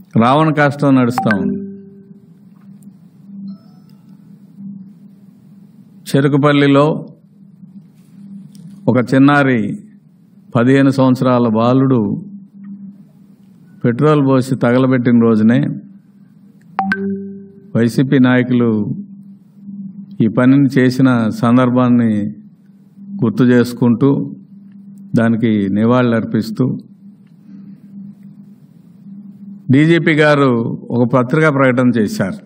రావణ కాష్టం నడుస్తూ ఉంది చెరుకుపల్లిలో ఒక చిన్నారి పదిహేను సంవత్సరాల బాలుడు పెట్రోల్ పోసి తగలబెట్టిన రోజునే వైసీపీ నాయకులు ఈ పనిని చేసిన సందర్భాన్ని గుర్తు చేసుకుంటూ దానికి నివాళులర్పిస్తూ డీజీపీ గారు ఒక పత్రికా ప్రకటన చేశారు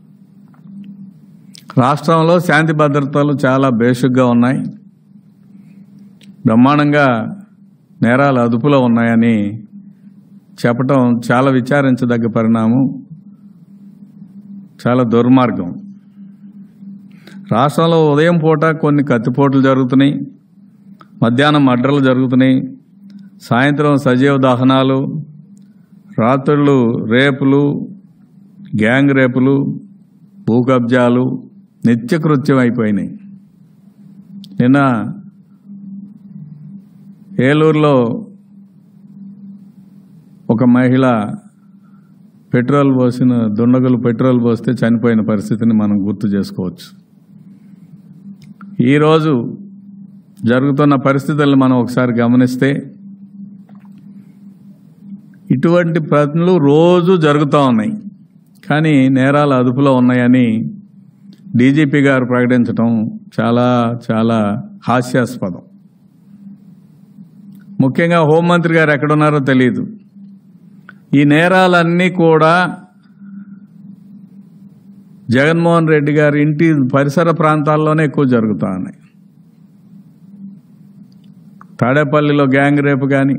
రాష్ట్రంలో శాంతి భద్రతలు చాలా బేషుగ్గా ఉన్నాయి బ్రహ్మాండంగా నేరాలు అదుపులో ఉన్నాయని చెప్పటం చాలా విచారించదగ్గ పరిణామం చాలా దుర్మార్గం రాష్ట్రంలో ఉదయం పూట కొన్ని కత్తిపోట్లు జరుగుతున్నాయి మధ్యాహ్నం మడ్రలు జరుగుతున్నాయి సాయంత్రం సజీవ దహనాలు రాత్రుళ్ళు రేపులు గ్యాంగ్ రేపులు భూ కబ్జాలు నిత్యకృత్యం అయిపోయినాయి నిన్న ఏలూరులో ఒక మహిళ పెట్రోల్ పోసిన దుండగులు పెట్రోల్ పోస్తే చనిపోయిన పరిస్థితిని మనం గుర్తు చేసుకోవచ్చు ఈరోజు జరుగుతున్న పరిస్థితులను మనం ఒకసారి గమనిస్తే ఇటువంటి పనులు రోజు జరుగుతూ ఉన్నాయి కానీ నేరాలు అదుపులో ఉన్నాయని డీజీపీ గారు ప్రకటించడం చాలా చాలా హాస్యాస్పదం ముఖ్యంగా హోంమంత్రి గారు ఎక్కడున్నారో తెలియదు ఈ నేరాలన్నీ కూడా జగన్మోహన్ రెడ్డి గారి ఇంటి పరిసర ప్రాంతాల్లోనే ఎక్కువ జరుగుతూ ఉన్నాయి తాడేపల్లిలో గ్యాంగ్ రేపు కానీ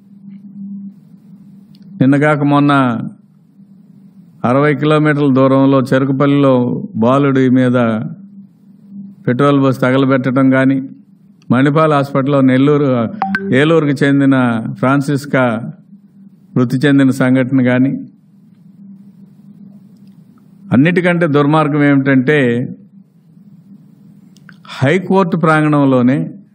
నిన్నగాక మొన్న అరవై కిలోమీటర్ల దూరంలో చెరుకుపల్లిలో బాలుడి మీద పెట్రోల్ బస్ తగలబెట్టడం కానీ మణిపాల్ హాస్పిటల్లో నెల్లూరు ఏలూరుకి చెందిన ఫ్రాన్సిస్కా మృతి చెందిన సంఘటన కానీ అన్నిటికంటే దుర్మార్గం ఏమిటంటే హైకోర్టు ప్రాంగణంలోనే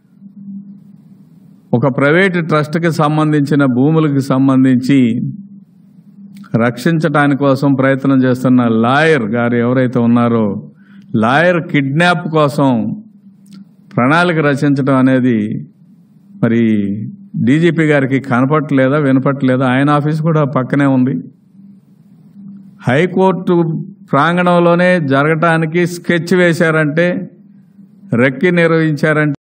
ఒక ప్రైవేటు ట్రస్ట్కి సంబంధించిన భూములకు సంబంధించి రక్షించటాని కోసం ప్రయత్నం చేస్తున్న లాయర్ గారు ఎవరైతే ఉన్నారో లాయర్ కిడ్నాప్ కోసం ప్రణాళిక రచించడం అనేది మరి డీజీపీ గారికి కనపట్లేదా వినపట్లేదా ఆయన ఆఫీస్ కూడా పక్కనే ఉంది హైకోర్టు ప్రాంగణంలోనే జరగటానికి స్కెచ్ వేశారంటే రెక్కి నిర్వహించారంటే